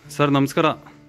sir ನಮಸ್ಕಾರ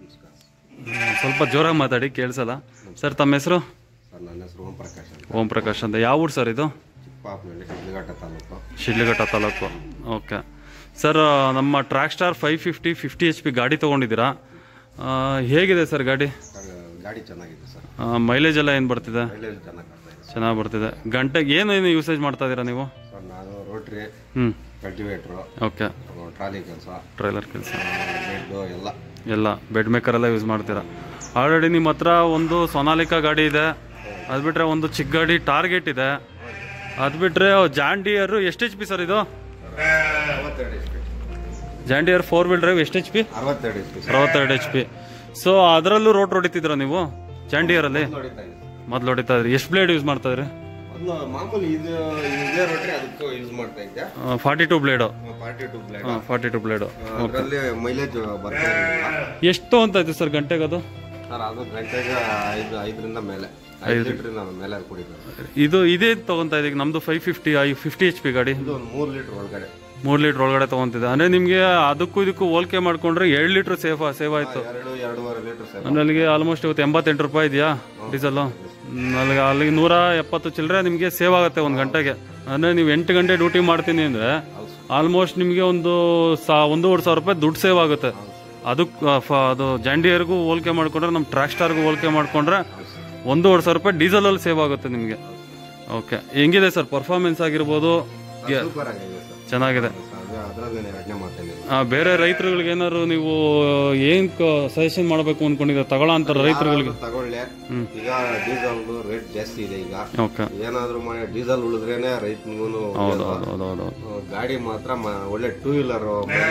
ಹ್ಮ್, ಸ್ವಲ್ಪ ಜೋರಾಗಿ ಮಾತಾಡಿ ಕೇಳಿಸಲ್ಲ ಸರ್ ತಮ್ಮ ಹೆಸರು ಸರ್ ನನ್ನ ಹೆಸರು ಓಂ ಪ್ರಕಾಶ್ ಅಂತ ಓಂ ಪ್ರಕಾಶ್ ಅಂತ ಯಾವ ಊರು ಸರ್ ಇದು ಚಿಕ್ಕಪಾಪನಹಳ್ಳಿ ಶಿಡ್ಲಘಟ್ಟ ತಾಲೂಕು ಶಿಡ್ಲಘಟ್ಟ ತಾಲೂಕು ಓಕೆ ಸರ್ ನಮ್ಮ track star five fifty fifty H P ಗಾಡಿ ತೊಗೊಂಡಿದ್ದೀರಾ ಆ, ಹೇಗಿದೆ ಸರ್ ಗಾಡಿ ಸರ್ ಗಾಡಿ ಚೆನ್ನಾಗಿದೆ ಸರ್ ಮೈಲೇಜ್ ಎಲ್ಲ ಏನು ಬರ್ತಿದೆ ಮೈಲೇಜ್ ಚೆನ್ನಾಗಿ ಬರ್ತಾ ಇದೆ ಚೆನ್ನಾಗಿ ಬರ್ತಿದೆ ಗಂಟೆಗೆ ಏನೇನು ಯೂಸೇಜ್ ಮಾಡ್ತಾ ಇದ್ದೀರಾ ನೀವು ಸರ್ ನಾನು ರೋಟ್ರಿ ಹ್ಞೂ ಕಲ್ಟಿವೇಟ್ರು ಓಕೆ ಟ್ರಾಲಿ ಕೆಲಸ ಟ್ರೈಲರ್ ಕೆಲಸ ಬೆಡ್ಡು ಎಲ್ಲ ಎಲ್ಲ ಬೆಡ್ ಮೇಕರ್ ಎಲ್ಲ ಯೂಸ್ ಮಾಡ್ತೀರಾ ಆಲ್ರೆಡಿ ನಿಮ್ಮ ಹತ್ರ ಒಂದು ಸೊನಾಲಿಕಾ ಗಾಡಿ ಇದೆ ಅದು ಬಿಟ್ಟರೆ ಒಂದು ಚಿಕ್ಕ ಗಾಡಿ ಟಾರ್ಗೆಟ್ ಇದೆ ಅದು ಬಿಟ್ಟರೆ ಜಾಂಡಿಯರು ಎಷ್ಟು ಎಚ್ ಪಿ ಸರ್ ಇದು ಅರವತ್ತೆರಡು H P John Deere four wheel drive ಎಷ್ಟು ಎಚ್ ಪಿ ಅರವತ್ತೆರಡು ಎಚ್ ಪಿ ಸರ್ ಅರವತ್ತೆರಡು ಎಚ್ ಪಿ ಸೊ ಅದರಲ್ಲೂ ರೋಡ್ ಹೊಡಿತಿದ್ರ ನೀವು ಜಾಂಡಿಯರಲ್ಲಿ ನೋಡಿತಾ ಇದೆ ಮೊದಲು ಹೊಡಿತಾ ಇದ್ರಿ ಎಷ್ಟು ಬ್ಲೇಡ್ ಯೂಸ್ ಮಾಡ್ತಾ ಇದ್ರಿ ಮೊದಲು ಮಾಮೂಲಿ ಇದು ಇದೇ ರೋಟ್ರಿ ಅದಕ್ಕೂ ಯೂಸ್ ಮಾಡ್ತಾ ಇದ್ದೆ forty two blade forty two blade forty two blade ಅದರಲ್ಲಿ ಮೈಲೇಜ್ ಬರ್ತಾ ಇರಲಿಲ್ಲ ಎಷ್ಟು ಅಂತ ಇತ್ತು ಸರ್ ಗಂಟೆಗೆ ಅದು ಸರ್ ಅದು ಗಂಟೆಗೆ ಐದು ಐದರಿಂದ ಮೇಲೆ ಐದು ಲೀಟ್ರಿಂದ ಮೇಲೆ ಕುಡಿತಾರೆ ಇದು ಇದೇ ತಗೊಂತಾ ಇದೀಗ ನಮ್ದು five fifty I fifty H P ಗಾಡಿ ಇದು ಒಂದು ಮೂರು ಲೀಟ್ರ್ ಒಳಗಡೆ ಮೂರು ಲೀಟ್ರ್ ಒಳಗಡೆ ತೊಗೊಂತಿದೆ ಅಂದರೆ ನಿಮಗೆ ಅದಕ್ಕೂ ಇದಕ್ಕೂ ಹೋಲಿಕೆ ಮಾಡ್ಕೊಂಡ್ರೆ ಎರಡು ಲೀಟ್ರ್ ಸೇಫ್ ಸೇವ್ ಆಯಿತು ಎರಡು ಎರಡೂವರೆ ಲೀಟ್ರ್ ಸರ್ ಅಂದರೆ ಅಲ್ಲಿಗೆ ಆಲ್ಮೋಸ್ಟ್ ಇವತ್ತು ಎಂಬತ್ತೆಂಟು ರೂಪಾಯಿ ಇದೆಯಾ ಡೀಸೆಲು ಅಲ್ಲಿಗೆ ಅಲ್ಲಿಗೆ ನೂರ ಎಪ್ಪತ್ತು ಚಿಲ್ಲರೆ ನಿಮಗೆ ಸೇವ್ ಆಗುತ್ತೆ ಒಂದು ಗಂಟೆಗೆ ಅಂದರೆ ನೀವು ಎಂಟು ಗಂಟೆ ಡ್ಯೂಟಿ ಮಾಡ್ತೀನಿ ಅಂದರೆ ಆಲ್ಮೋಸ್ಟ್ ನಿಮಗೆ ಒಂದು ಸಾ ಒಂದೂವರೆ ಸಾವಿರ ರೂಪಾಯಿ ದುಡ್ಡು ಸೇವ್ ಆಗುತ್ತೆ ಅದಕ್ಕೆ ಅದು ಜಾಂಡಿಯರ್ಗೂ ಹೋಲಿಕೆ ಮಾಡ್ಕೊಂಡ್ರೆ ನಮ್ಮ ಟ್ರ್ಯಾಕ್ ಸ್ಟಾರ್ಗೂ ಹೋಲಿಕೆ ಮಾಡ್ಕೊಂಡ್ರೆ ಒಂದೂವರೆ ಸಾವಿರ ರೂಪಾಯಿ ಡೀಸೆಲಲ್ಲಿ ಸೇವ್ ಆಗುತ್ತೆ ನಿಮಗೆ ಓಕೆ ಹೆಂಗಿದೆ ಸರ್ ಪರ್ಫಾರ್ಮೆನ್ಸ್ ಆಗಿರ್ಬೋದು ಗೆ- ಸೂಪರ್ ಆಗಿದೆ ಸರ್ ಚೆನ್ನಾಗಿದೆ ಅದರಲ್ಲಿ ಎರಡನೇ ಮಾತೇನೆ ಆ, ಬೇರೆ ರೈತರುಗಳಿಗೆ ಏನಾದ್ರು ನೀವು ಏನ್ ಸಜೆಷನ್ ಮಾಡಬೇಕು ಅನ್ಕೊಂಡಿದ್ರೆ ತಗೊಳ್ಳೋ ಅಂತಾರೆ ರೈತರುಗಳಿಗೆ ತಗೊಳ್ಳಿ ಈಗ ಡೀಸೆಲ್ ರೇಟ್ ಜಾಸ್ತಿ ಇದೆ ಈಗ ಓಕೆ ಏನಾದ್ರೂ ಮಾಡಿ ಡೀಸೆಲ್ ಉಳಿದ್ರೇನೆ ರೈತನಿಗೂ ಹೌದು ಹೌದು ಹೌದು ಹೌದು ಹೌದು ಗಾಡಿ ಮಾತ್ರ ಮ- ಒಳ್ಳೆ two wheeler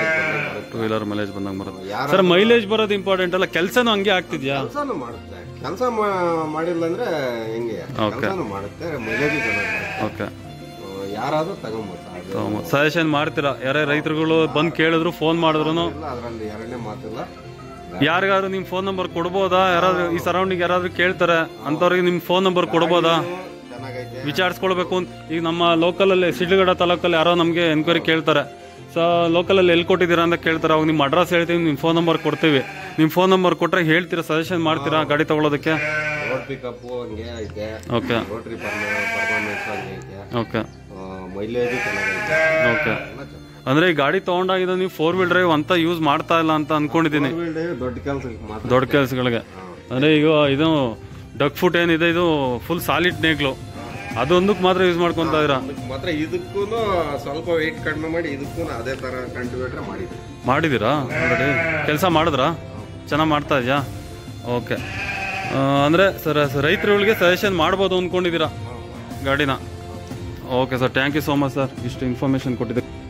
two wheeler mileage ಬಂದಾಗ ಬರುತ್ತೆ ಯಾರ ಸರ್ ಮೈಲೇಜ್ ಬರೋದು ಇಂಪಾರ್ಟೆಂಟ್ ಅಲ್ಲ ಕೆಲಸನೂ ಹಂಗೆ ಆಗ್ತಿದ್ಯಾ ಕೆಲಸನೂ ಮಾಡುತ್ತೆ ಕೆಲಸ ಮಾಡಿಲ್ಲ ಅಂದ್ರೆ ಹೆಂಗೆ ಕೆಲಸನೂ ಮಾಡುತ್ತೆ ಮೈಲೇಜ್ ಚೆನ್ನಾಗಿ ಬರುತ್ತೆ ಓಕೆ ಆ, ಯಾರಾದ್ರೂ ತಗೊಂಬೋದು ಅದು ಸಜೆಷನ್ ಮಾಡ್ತೀರಾ ಯಾರೇ ರೈತರುಗಳು ಬಂದು ಕೇಳಿದ್ರು ಫೋನ್ ಮಾಡಿದ್ರು ಇಲ್ಲ ಅದರಲ್ಲಿ ಎರಡನೇ ಮಾತಿಲ್ಲ ಯಾರಿಗಾದ್ರು ನಿಮ್ ಫೋನ್ ನಂಬರ್ ಕೊಡ್ಬೋದಾ ಯಾರಾದ್ರೂ ಈ ಸರೌಂಡಿಂಗ್ ಯಾರಾದ್ರೂ ಕೇಳ್ತಾರೆ ಅಂತವ್ರಿಗೆ ನಿಮ್ ಫೋನ್ ನಂಬರ್ ಕೊಡ್ಬೋದಾ ಚೆನ್ನಾಗೈತೆ ವಿಚಾರಿಸ್ಕೊಳ್ಬೇಕು ಅಂತ ಈಗ ನಮ್ಮ ಲೋಕಲಲ್ಲಿ ಸಿಡ್ಲಗಡ ತಾಲೂಕಲ್ಲಿ ಯಾರೋ ನಮಗೆ ಎನ್ಕ್ವೈರಿ ಕೇಳ್ತಾರೆ ಸೊ ಲೋಕಲಲ್ಲಿ ಎಲ್ಲಿ ಕೊಟ್ಟಿದ್ದೀರಾ ಅಂತ ಕೇಳ್ತಾರೆ ಅವಾಗ ನಿಮ್ಮ ಅಡ್ರೆಸ್ ಹೇಳ್ತೀವಿ ನಿಮ್ಮ ಫೋನ್ ನಂಬರ್ ಕೊಡ್ತೀವಿ ನಿಮ್ಮ ಫೋನ್ ನಂಬರ್ ಕೊಟ್ಟರೆ ಹೇಳ್ತೀರಾ ಸಜೆಷನ್ ಮಾಡ್ತೀರಾ ಗಾಡಿ ತಗೊಳ್ಳೋದಕ್ಕೆ ರೋಡ್ ಪಿಕಪ್ ಹಂಗೆ ಐತೆ ಓಕೆ ರೋಟ್ರಿ ಪರ್ಫಾರ್ಮೆನ್ಸ್ ಹಂಗೆ ಐತೆ ಓಕೆ ಮೈಲೇಜ್ ಚೆನ್ನಾಗೈತೆ ಓಕೆ ಎಲ್ಲ ಚೆನ್ನಾಗಿ ಅಂದರೆ ಈ ಗಾಡಿ ತೊಗೊಂಡಾಗಿದ್ದು ನೀವು ಫೋರ್ ವೀಲ್ ಡ್ರೈವ್ ಅಂತ ಯೂಸ್ ಮಾಡ್ತಾ ಇಲ್ಲ ಅಂತ ಅನ್ಕೊಂಡಿದ್ದೀನಿ ದೊಡ್ಡ ಕೆಲಸಕ್ಕೆ ಮಾತ್ರ ದೊಡ್ಡ ಕೆಲಸಗಳಿಗೆ ಅಂದರೆ ಈಗ ಇದು ಡಕ್ ಫುಟ್ ಏನಿದೆ ಇದು ಫುಲ್ ಸಾಲಿಡ್ ನೇಗ್ಲು ಅದೊಂದಕ್ಕೆ ಮಾತ್ರ ಯೂಸ್ ಮಾಡ್ಕೊತಾ ಇದ್ದೀರಾ ಅದಕ್ಕೆ ಮಾತ್ರ ಇದಕ್ಕೂ ಸ್ವಲ್ಪ ವೆಯ್ಟ್ ಕಡಿಮೆ ಮಾಡಿ ಇದಕ್ಕೂ ಅದೇ ತರ ಕಂಟಿವೇಟ್ರ್ ಮಾಡಿದ್ವಿ ಮಾಡಿದ್ದೀರಾ ಆಲ್ರೆಡಿ ಕೆಲಸ ಮಾಡಿದ್ರಾ ಚೆನ್ನಾಗಿ ಮಾಡ್ತಾ ಇದೆಯಾ ಓಕೆ ಅಂದರೆ ಸರ್ ರೈತರುಗಳಿಗೆ ಸಜೆಷನ್ ಮಾಡ್ಬೋದು ಅಂದ್ಕೊಂಡಿದ್ದೀರಾ ಗಾಡಿನ okay sir thank you so much sir ಇಷ್ಟು ಇನ್ಫಾರ್ಮೇಷನ್ ಕೊಟ್ಟಿದ್ದೀರಿ